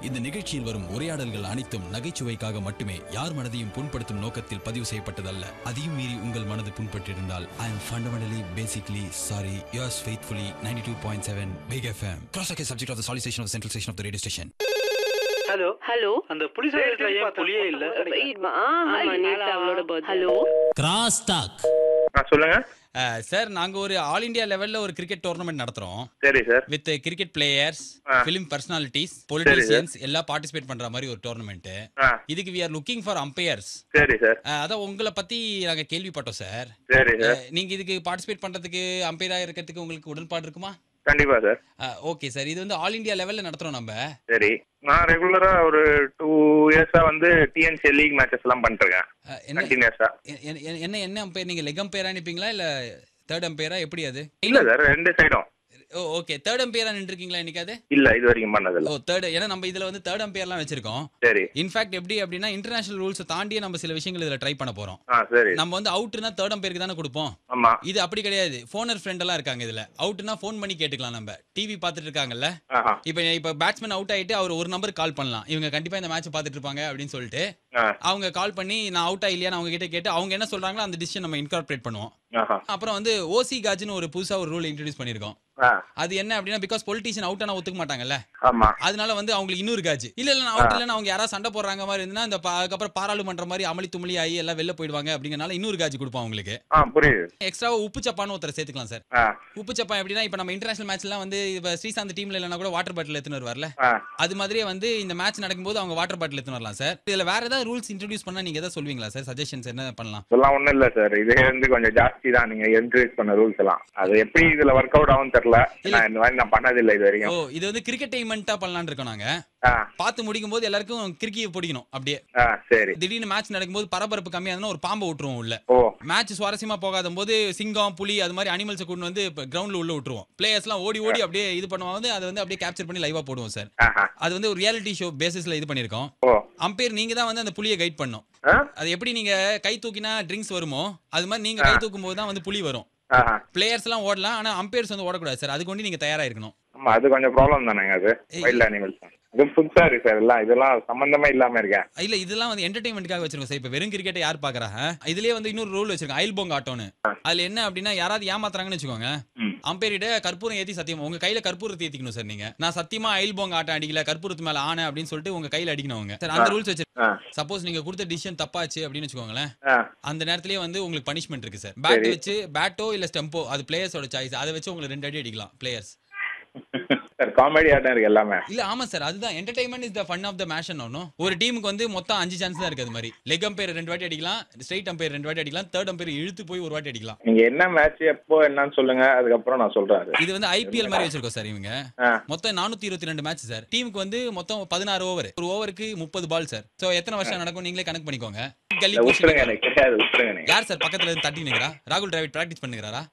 இந்த நிகழ்ச்சியில் வரும் உரையாடல்கள் அனைத்தும் நகைச்சுவைக்காக மட்டுமே யார் மனதையும் புண்படுத்தும் நோக்கத்தில் பதிவு செய்யப்பட்டதல்ல அதையும் மீறி உங்கள் மனது புண்பட்டிருந்தால் I am fundamentally basically sorry yours faithfully ninety two point seven Big FM cross subject of the சாலிசேஷன் of central station of the radio station hello hello அந்த புலிஸ் சைடுல ஏன் புலியே இல்ல ஆமா நேத்து அவளோட birthday. ஹலோ கிராஸ் டாக் ஆ சொல்லுங்க சார் நாங்க ஒரு ஆல் இந்தியா லெவல்ல ஒரு கிரிக்கெட் டோர்னமெண்ட் நடத்துறோம் சரி சார் வித் கிரிக்கெட் பிளேயர்ஸ் ஆ. ஃபிலிம் பர்சனாலிட்டிஸ் பொலிட்டீஷியன்ஸ் எல்லாம் பார்ட்டிசிபேட் பண்ற மாதிரி ஒரு டோர்னமெண்ட் ஆ இதுக்கு we are looking for umpires சரி சார் அதான் உங்களை பத்தி நாங்க கேள்விப்பட்டோம் சார் சரி சார் நீங்க இதுக்கு பார்ட்டிசிபேட் பண்றதுக்கு அம்பையரா இருக்கிறதுக்கு உங்களுக்கு உடன்பாடு இருக்குமா கண்டிப்பா சார் ஓகே சார் இது வந்து ஆல் இந்தியா லெவல்ல நடத்துறோம் நம்ம சரி நான் ரெகுலரா ஒரு டூ இயர்ஸா வந்து டிஎன்சி லீக் மேட்சஸ் எல்லாம் பண்ணிருக்கேன் அஹ், என்ன கண்டினியூஸா எ- எ- என்ன என்ன அம்பையர் நீங்க லெக் அம்பையரா நிப்பீங்களா இல்ல தேர்ட் அம்பையரா எப்படி அது இல்ல சார் ரெண்டு சைடும் ஓ ஓகே தேர்ட் அம்பையரா நின்றுருக்கீங்களா என்னைக்காவது இல்ல இது வரைக்கும் பண்ணதில்ல ஓ தேர்ட் ஏன்னா நம்ம இதுல வந்து தேர்ட் அம்பையர்லாம் வச்சிருக்கோம் சரி இன்ஃபேக்ட் எப்படி அப்படின்னா இன்டர்நேஷனல் ரூல்ஸ் தாண்டியே நம்ம சில விஷயங்கள் இதுல ட்ரை பண்ண போறோம் ஆ சரி நம்ம வந்து அவுட்னா தேர்ட் அம்பையருக்கு தானே கொடுப்போம் ஆமா இது அப்படி கிடையாது ஃபோனர் ஃப்ரெண்ட் எல்லாம் இருக்காங்க இதுல அவுட்னா ஃபோன் பண்ணி கேட்டுக்கலாம் நம்ம டிவி பார்த்துட்டு இருக்காங்கல்ல ஆஹா இப்போ இப்போ பேட்ஸ்மேன் அவுட் ஆயிட்டு அவர் ஒரு நம்பர் கால் பண்ணலாம் இவங்க கண்டிப்பா இந்த மேட்ச் பார்த்துட்டு இருப்பாங்க அப்படின்னு சொல்லிட்டு ஆ அவங்க கால் பண்ணி நான் அவுட் ஆகலையான்னு அவங்க கிட்ட கேட்டு அவங்க என்ன சொல்றாங்களோ அந்த டிசிஷன் நம்ம இன்கார்பரேட் பண்ணுவோம் ஆஹா அப்புறம் வந்து ஓசி காஜ்னு ஒரு புதுசா ஒரு ரூல் இன்ட்ரடியூஸ் பண்ணிருக்கோம் ஆ அது என்ன அப்படின்னா பிகாஸ் பொலிட்டிஷியன் அவுட் ஆனா ஒத்துக்க மாட்டாங்கல்ல ஆமா அதனால வந்து அவங்களுக்கு இன்னொரு காஜ் இல்ல இல்ல அவுட் இல்லைன்னு அவங்க யாராவது சண்டை போடுறாங்க மாதிரி இருந்தா இந்த பா- அதுக்கப்புறம் பாராளுமன்ற மாதிரி அமளி துமளி ஆகி எல்லாம் வெளில போயிடுவாங்க அப்படிங்கறனால இன்னொரு காஜ் கொடுப்போம் அவங்களுக்கு ஆ புரியுது எக்ஸ்ட்ராவா உப்பு சப்பான்னு ஒருத்தர் சேர்த்துக்கலாம் சார் ஆ உப்பு சப்பா எப்படின்னா இப்போ நம்ம இன்டர்நேஷனல் மேட்ச்லாம் வந்து இப்போ ஸ்ரீசாந்த் டீம்ல இல்லைனா கூட வாட்டர் பாட்டில் எடுத்துன்னு வருவார்ல ஆ அது மாதிரியே வந்து இந்த மேட்ச் நடக்கும்போது அவங்க வாட்டர் பாட்டில் எடுத்துன்னு வரலாம் சார் இதுல வேற ஏதாவது ரூல்ஸ் இன்ட்ரடியூஸ் பண்ணா நீங்க எதாவது சொல்வீங்களா சார் சஜஷன்ஸ் என்ன பண்ணலாம் இதெல்லாம் ஒண்ணும் இல்ல சார் இது வந்து கொஞ்சம் ஜாஸ்தி தான் நீங்க என்கரேஜ் பண்ண ரூல்ஸ் எல்லாம் அது எப்படி இதுல ஒர்க் அவுட் ஆகும் தெரியல நான் இந்த மாதிரி நான் பண்ணதில்லை இது ஓ வரைக்கும் இது வந்து கிரிக்கெட் டைமெண்ட்டா பண்ணலாம்னு இருக்கோம் நாங்க ஆ பார்த்து முடிக்கும் போது எல்லாருக்கும் கிரிக்கியை பிடிக்கணும் அப்படியே ஆ சரி திடீர்னு மேட்ச் நடக்கும்போது பரபரப்பு கம்மியா இருந்தா ஒரு பாம்பை விட்டுருவோம் உள்ள ஓ மேட்ச் சுவாரஸ்யமா போகாத போது சிங்கம் புலி அது மாதிரி அனிமல்ஸை கொண்டு வந்து கிரவுண்ட்ல உள்ள விட்டுருவோம் பிளேயர்ஸ்லாம் ஓடி ஓடி அப்படியே இது பண்ணுவாங்க வந்து அதை வந்து அப்படியே கேப்சர் பண்ணி லைவா போடுவோம் சார் ஆஹா அது வந்து ஒரு ரியாலிட்டி ஷோ பேசிஸ்ல இது பண்ணிருக்கோம் ஓ அம்பையர் நீங்க தான் வந்து அந்த புலியை கைட் பண்ணும் ஆ அது எப்படி நீங்க கை தூக்கினா ட்ரிங்க்ஸ் வருமோ அது மாதிரி நீங்க கை தூக்கும் போது தான் வந்து புலி வரும் ஆஹா பிளேயர்ஸ் எல்லாம் ஓடலாம் ஆனா அம்பையர்ஸ் வந்து ஓடக்கூடாது சார் அதுக்கு வந்து நீங்க தயாரா இருக்கணும் ஆமா அது கொஞ்சம் ப்ராப்ளம் தானேங்க அது வைல்ட் அனிமல்ஸ் இது புதுசா இருக்கு சார் எல்லாம் இதெல்லாம் சம்பந்தமே இல்லாம இருக்கேன் இல்ல இதெல்லாம் வந்து என்டர்டைன்மெண்ட்காக வச்சிருக்கோம் சார் இப்ப வெறும் கிரிக்கெட்டை யார் பாக்குறாங்க இதுலயே வந்து இன்னொரு ரூல் வச்சிருக்கோம் அயல் போங்க ஆட்டோன்னு அதுல என்ன அப்படின்னா யாராவது ஏமாத்துறாங்கன்னு வச்சுக்கோங்க ம். அம்பேரிட்ட கற்பூரம் ஏத்தி சத்தியம் உங்க கையில கற்பூரத்தை ஏத்திக்கணும் சார் நீங்க நான் சத்தியமா அயல் போங்க ஆட்டம் அடிக்கல கற்பூரத்து மேல ஆன அப்படின்னு சொல்லிட்டு உங்க கையில அடிக்கணும் அவங்க சார் அந்த ரூல்ஸ் வச்சு ஆ சப்போஸ் நீங்க கொடுத்த டிசிஷன் தப்பாச்சு அப்படின்னு வச்சுக்கோங்களேன் ஆ அந்த நேரத்திலேயே வந்து உங்களுக்கு பனிஷ்மெண்ட் இருக்கு சார் பேட் வச்சு பேட்டோ இல்ல ஸ்டெம்போ அது பிளேயர்ஸோட சாய்ஸ் அதை வச்சு உங்களுக்கு ரெண்டு அடி அடிக்கலாம் பிளேயர்ஸ் சார் காமெடி ஆட்டம் இருக்கு எல்லாமே இல்ல ஆமா சார் அதுதான் entertainment is the fun of the match ஒன்னும் ஒரு டீமுக்கு வந்து மொத்தம் அஞ்சு சான்ஸ் தான் இருக்கு அது மாதிரி லெக் அம்பையர் ரெண்டு வாட்டி அடிக்கலாம் ஸ்ட்ரைட் அம்பையர் ரெண்டு வாட்டி அடிக்கலாம் தேர்ட் அம்பையர் இழுத்து போய் ஒரு வாட்டி அடிக்கலாம் நீங்க என்ன மேட்ச் எப்போ என்னன்னு சொல்லுங்க அதுக்கப்புறம் நான் சொல்றேன் அது. இது வந்து ஐபிஎல் மாதிரி வச்சிருக்கோம் சார் இவங்க ஆ மொத்தம் நானூத்தி இருபத்தி ரெண்டு மேட்ச் சார் டீமுக்கு வந்து மொத்தம் பதினாறு ஓவர் ஒரு ஓவருக்கு முப்பது பால் சார் சோ எத்தனை வருஷம் நடக்கும் நீங்களே கணக்கு பண்ணிக்கோங்க கல்லி இல்ல, push விட்டுருங்க எனக்கு தெரியாது விட்டுருங்க நீங்க யார் சார் பக்கத்துல இருந்து தட்டி நிக்கிறா ராகுல் டிராவிட் பிராக்டிஸ் பண்ணுகிறாரா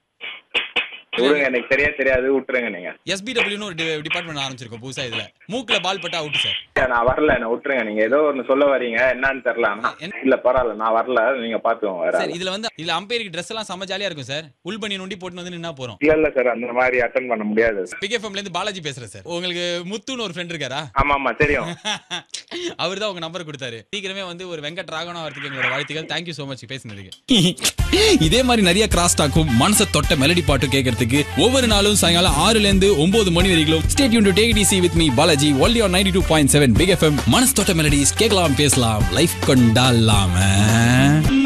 விடுங்க எனக்கு சரியா தெரியாது விட்டுருங்க நீங்க எஸ்பிடபிள்யூன்னு ஒரு டிபார்ட்மெண்ட் ஆரம்பிச்சிருக்கோம் புதுசா இதுல மூக்குல பால் பட்டா அவுட் சார் இல்ல, நான் வரல என்ன விட்டுருங்க நீங்க ஏதோ ஒன்னு சொல்ல வரீங்க என்னன்னு தெரியல ஆனா. என்ன? இல்ல பரவாயில்ல நான் வரல நீங்க பாத்துக்கோங்க வேற சார் ஆளு. இதுல வந்து இதுல அம்பையருக்கு ட்ரெஸ் எல்லாம் செம்ம ஜாலியா இருக்கும் சார் உள் பண்ணி நோண்டி போட்டு வந்து நின்னா போறோம் இல்ல இல்ல சார் அந்த மாதிரி அட்டன் பண்ண முடியாது பிக் எஃப்எம்ல இருந்து பாலாஜி பேசுறேன் சார் உங்களுக்கு முத்துன்னு ஒரு ஃப்ரெண்ட் இருக்காரா ஆமா ஆமா தெரியும் அவர் தான் உங்க நம்பர் கொடுத்தாரு சீக்கிரமே வந்து ஒரு வெங்கட் ராகவனா வரதுக்கு எங்களோட வாழ்த்துக்கள் தேங்க்யூ so மச் பேசினதுக்கு இதே மாதிரி நிறைய கிராஸ் டாக்கும் மனசை தொட்ட மெலடி பாட்டும் கேட்கறதுக்கு ஒவ்வொரு நாளும் சாயங்காலம் ஆறுல இருந்து ஒன்பது மணி வரைக்கும் ஸ்டேட் யூன் to take DC with me Balaji only on ninety two point seven Big FM மனசு தொட்ட மெலடிஸ் கேட்கலாம் பேசலாம் லைஃப் கொண்டாடலாம